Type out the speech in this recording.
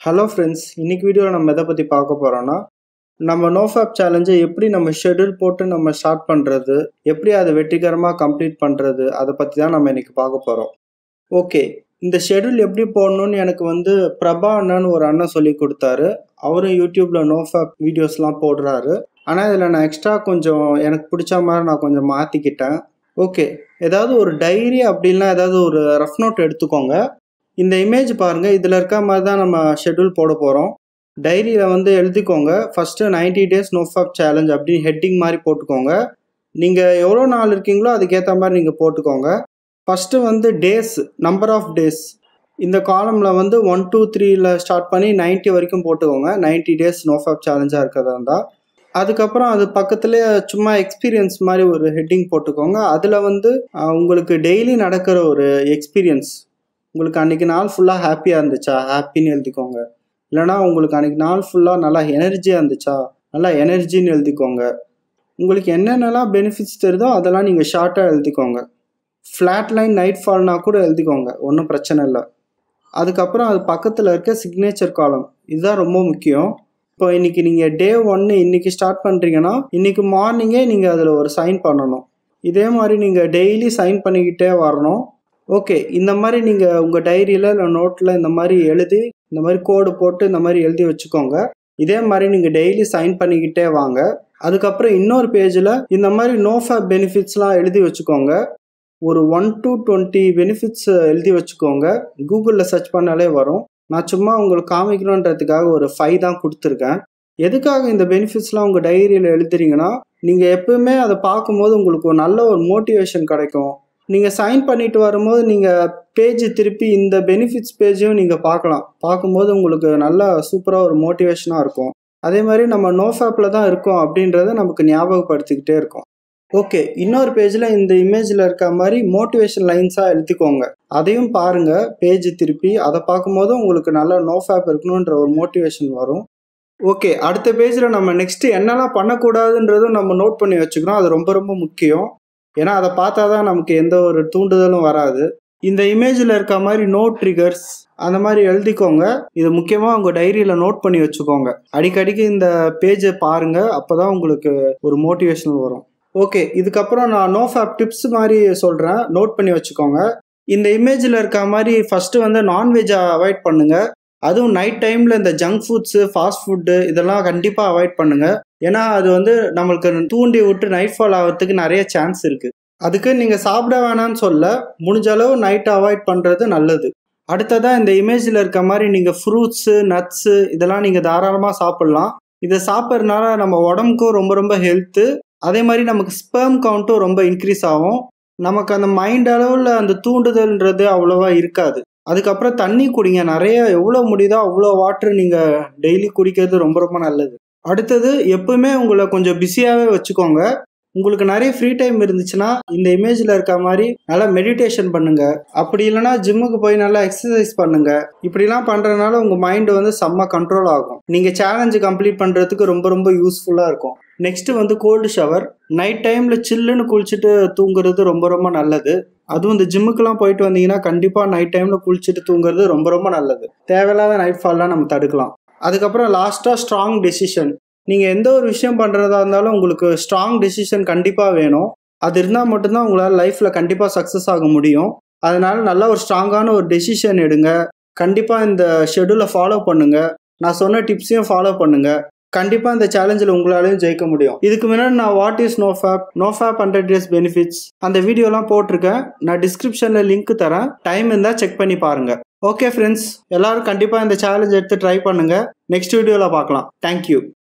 hello friends இன்னைக்கு வீடியோவில் நம்ம எதை பற்றி பார்க்க போகிறோன்னா நம்ம நோஃபேப் சேலஞ்சை எப்படி நம்ம ஷெட்யூல் போட்டு நம்ம ஸ்டார்ட் பண்ணுறது எப்படி அதை வெற்றிகரமாக கம்ப்ளீட் பண்ணுறது அதை பற்றி தான் நம்ம இன்னைக்கு பார்க்க போகிறோம் ஓகே இந்த ஷெட்யூல் எப்படி போடணும்னு எனக்கு வந்து பிரபா அண்ணான்னு ஒரு அண்ணன் சொல்லி கொடுத்தாரு அவரும் யூடியூப்பில் நோஃபேப் வீடியோஸ்லாம் போடுறாரு ஆனால் இதில் நான் எக்ஸ்ட்ரா கொஞ்சம் எனக்கு பிடிச்ச மாதிரி நான் கொஞ்சம் மாற்றிக்கிட்டேன் ஓகே ஏதாவது ஒரு டைரி அப்படின்னா ஏதாவது ஒரு ரஃப் நோட் எடுத்துக்கோங்க இந்த இமேஜ் பாருங்கள் இதில் இருக்க மாதிரி தான் நம்ம ஷெட்யூல் போட போகிறோம் டைரியில் வந்து எழுதிக்கோங்க first ninety days NoFap challenge அப்படின்னு ஹெட்டிங் மாதிரி போட்டுக்கோங்க நீங்கள் எவ்வளோ நாள் இருக்கீங்களோ அதுக்கேற்ற மாதிரி நீங்கள் போட்டுக்கோங்க ஃபஸ்ட்டு வந்து டேஸ் நம்பர் ஆஃப் டேஸ் இந்த காலமில் வந்து ஒன் டூ த்ரீயில் ஸ்டார்ட் பண்ணி நைன்ட்டி வரைக்கும் போட்டுக்கோங்க நைன்ட்டி டேஸ் நோஃபாப் சேலஞ்சாக இருக்கிறதா இருந்தால் அதுக்கப்புறம் அது பக்கத்துலேயே சும்மா எக்ஸ்பீரியன்ஸ் மாதிரி ஒரு ஹெட்டிங் போட்டுக்கோங்க அதில் வந்து அஹ், உங்களுக்கு டெய்லி நடக்கிற ஒரு எக்ஸ்பீரியன்ஸ் உங்களுக்கு அன்றைக்கி நாள் ஃபுல்லாக ஹாப்பியாக இருந்துச்சா ஹாப்பின்னு எழுதிக்கோங்க இல்லைனா உங்களுக்கு அன்றைக்கி நாள் ஃபுல்லாக நல்லா எனர்ஜியாக இருந்துச்சா நல்லா எனர்ஜின்னு எழுதிக்கோங்க உங்களுக்கு என்னென்னலாம் பெனிஃபிட்ஸ் தெரியுதோ அதெல்லாம் நீங்கள் ஷார்ட்டாக எழுதிக்கோங்க ஃப்ளாட் லைன் நைட் ஃபால்னா கூட எழுதிக்கோங்க ஒன்றும் பிரச்சனை இல்லை அதுக்கப்புறம் அது பக்கத்தில் இருக்க சிக்னேச்சர் காலம் இதுதான் ரொம்ப முக்கியம் இப்போ இன்னைக்கு நீங்கள் டே ஒன்று இன்னைக்கு ஸ்டார்ட் பண்ணுறீங்கன்னா இன்னைக்கு மார்னிங்கே நீங்கள் அதில் ஒரு சைன் பண்ணணும் இதே மாதிரி நீங்கள் டெய்லி சைன் பண்ணிக்கிட்டே வரணும் ஓகே இந்த மாதிரி நீங்கள் உங்கள் டைரியில் இல்லை நோட்டில் இந்த மாதிரி எழுதி இந்த மாதிரி கோடு போட்டு இந்த மாதிரி எழுதி வச்சுக்கோங்க இதே மாதிரி நீங்கள் டெய்லி சைன் பண்ணிக்கிட்டே வாங்க அதுக்கப்புறம் இன்னொரு பேஜில் இந்த மாதிரி நோஃபேப் பெனிஃபிட்ஸ்லாம் எழுதி வச்சுக்கோங்க ஒரு ஒன் டு டுவெண்ட்டி பெனிஃபிட்ஸ் எழுதி வச்சுக்கோங்க கூகுளில் சர்ச் பண்ணாலே வரும் நான் சும்மா உங்களுக்கு காமிக்கணுன்றதுக்காக ஒரு ஃபைவ் தான் கொடுத்துருக்கேன் எதுக்காக இந்த பெனிஃபிட்ஸ்லாம் உங்கள் டைரியில் எழுதுறீங்கன்னா நீங்கள் எப்பவுமே அதை பார்க்கும்போது உங்களுக்கு ஒரு நல்ல ஒரு மோட்டிவேஷன் கிடைக்கும் நீங்கள் சைன் பண்ணிட்டு வரும்போது நீங்கள் பேஜ் திருப்பி இந்த பெனிஃபிட்ஸ் பேஜையும் நீங்கள் பார்க்கலாம் பார்க்கும்போது உங்களுக்கு நல்ல சூப்பராக ஒரு மோட்டிவேஷனாக இருக்கும் அதே மாதிரி நம்ம நோஃபேப்பில் தான் இருக்கோம் அப்படின்றத நமக்கு ஞாபகப்படுத்திக்கிட்டே இருக்கும் ஓகே இன்னொரு பேஜில் இந்த இமேஜில் இருக்க மாதிரி மோட்டிவேஷன் லைன்ஸாக எழுதிக்கோங்க அதையும் பாருங்கள் பேஜ் திருப்பி அதை பார்க்கும்போது உங்களுக்கு நல்ல நோஃபேப் இருக்கணுன்ற ஒரு மோட்டிவேஷன் வரும் ஓகே அடுத்த பேஜில் நம்ம நெக்ஸ்ட் என்னெல்லாம் பண்ணக்கூடாதுன்றதும் நம்ம நோட் பண்ணி வச்சுக்கணும் அது ரொம்ப ரொம்ப முக்கியம் ஏன்னா அதை பார்த்தா தான் நமக்கு எந்த ஒரு தூண்டுதலும் வராது இந்த இமேஜில் இருக்க மாதிரி நோட் ட்ரிகர்ஸ் அந்த மாதிரி எழுதிக்கோங்க இது முக்கியமாக உங்கள் டைரியில் நோட் பண்ணி வச்சுக்கோங்க அடிக்கடிக்கு இந்த பேஜை பாருங்கள் அப்போ தான் உங்களுக்கு ஒரு மோட்டிவேஷன் வரும் ஓகே இதுக்கப்புறம் நான் நோ ஃபேப் டிப்ஸ் மாதிரி சொல்கிறேன் நோட் பண்ணி வச்சுக்கோங்க இந்த இமேஜில் இருக்க மாதிரி ஃபஸ்ட்டு வந்து நான்வெஜ்ஜை அவாய்ட் பண்ணுங்கள் அதுவும் நைட் டைமில் இந்த ஜங்க் ஃபுட்ஸு ஃபாஸ்ட் ஃபுட்டு இதெல்லாம் கண்டிப்பாக அவாய்ட் பண்ணுங்கள் ஏன்னா அது வந்து நம்மளுக்கு தூண்டி விட்டு நைட் ஃபால் ஆகிறதுக்கு நிறைய சான்ஸ் இருக்குது அதுக்கு நீங்கள் சாப்பிட வேணாம்னு சொல்ல முடிஞ்ச அளவு நைட் அவாய்ட் பண்ணுறது நல்லது அடுத்ததாக இந்த இமேஜில் இருக்க மாதிரி நீங்கள் ஃப்ரூட்ஸு நட்ஸு இதெல்லாம் நீங்கள் தாராளமாக சாப்பிட்லாம் இதை சாப்பிட்றதுனால நம்ம உடம்புக்கும் ரொம்ப ரொம்ப ஹெல்த்து அதே மாதிரி நமக்கு ஸ்பெர்ம் கவுண்ட்டும் ரொம்ப இன்க்ரீஸ் ஆகும் நமக்கு அந்த மைண்ட் அளவில் அந்த தூண்டுதல்ன்றது அவ்வளோவா இருக்காது அதுக்கப்புறம் தண்ணி குடிங்க நிறைய எவ்வளோ முடியுதோ அவ்வளோ வாட்டர் நீங்கள் டெய்லி குடிக்கிறது ரொம்ப ரொம்ப நல்லது அடுத்தது எப்பவுமே உங்களை கொஞ்சம் பிஸியாகவே வச்சுக்கோங்க உங்களுக்கு நிறைய ஃப்ரீ டைம் இருந்துச்சுன்னா இந்த இமேஜில் இருக்க மாதிரி நல்லா மெடிடேஷன் பண்ணுங்க அப்படி இல்லைன்னா ஜிம்முக்கு போய் நல்லா எக்ஸசைஸ் பண்ணுங்க இப்படிலாம் பண்ணுறதுனால உங்கள் மைண்டு வந்து செம்ம கண்ட்ரோல் ஆகும் நீங்கள் சேலஞ்சு கம்ப்ளீட் பண்ணுறதுக்கு ரொம்ப ரொம்ப யூஸ்ஃபுல்லாக இருக்கும் நெக்ஸ்ட் வந்து கோல்டு ஷவர் நைட் டைமில் சில்லுன்னு குளிச்சுட்டு தூங்குறது ரொம்ப ரொம்ப நல்லது அதுவும் இந்த ஜிம்முக்கெல்லாம் போயிட்டு வந்தீங்கன்னா கண்டிப்பாக நைட் டைமில் குளிச்சுட்டு தூங்குறது ரொம்ப ரொம்ப நல்லது தேவையில்லாத நைட் ஃபால்லாம் நம்ம தடுக்கலாம் அதுக்கப்புறம் லாஸ்ட்டாக ஸ்ட்ராங் டெசிஷன் நீங்கள் எந்த ஒரு விஷயம் பண்ணுறதா இருந்தாலும் உங்களுக்கு ஸ்ட்ராங் டெசிஷன் கண்டிப்பாக வேணும் அது இருந்தால் மட்டும்தான் உங்களால் லைஃப்பில் கண்டிப்பாக சக்ஸஸ் ஆக முடியும் அதனால நல்ல ஒரு ஸ்ட்ராங்கான ஒரு டெசிஷன் எடுங்க கண்டிப்பாக இந்த ஷெடியூலை ஃபாலோ பண்ணுங்க நான் சொன்ன டிப்ஸையும் ஃபாலோ பண்ணுங்க கண்டிப்பாக இந்த சேலஞ்சில் உங்களாலையும் ஜெயிக்க முடியும் இதுக்கு முன்னாடி நான் what is NoFap NoFap hundred days benefits அந்த வீடியோலாம் போட்டிருக்கேன் நான் டிஸ்கிரிப்ஷனில் லிங்க் தரேன் டைம் இருந்தால் செக் பண்ணி பாருங்கள் ஓகே ஃப்ரெண்ட்ஸ் எல்லாரும் கண்டிப்பாக இந்த சேலஞ்ச் எடுத்து ட்ரை பண்ணுங்கள் நெக்ஸ்ட் வீடியோவில் பார்க்கலாம் தேங்க்யூ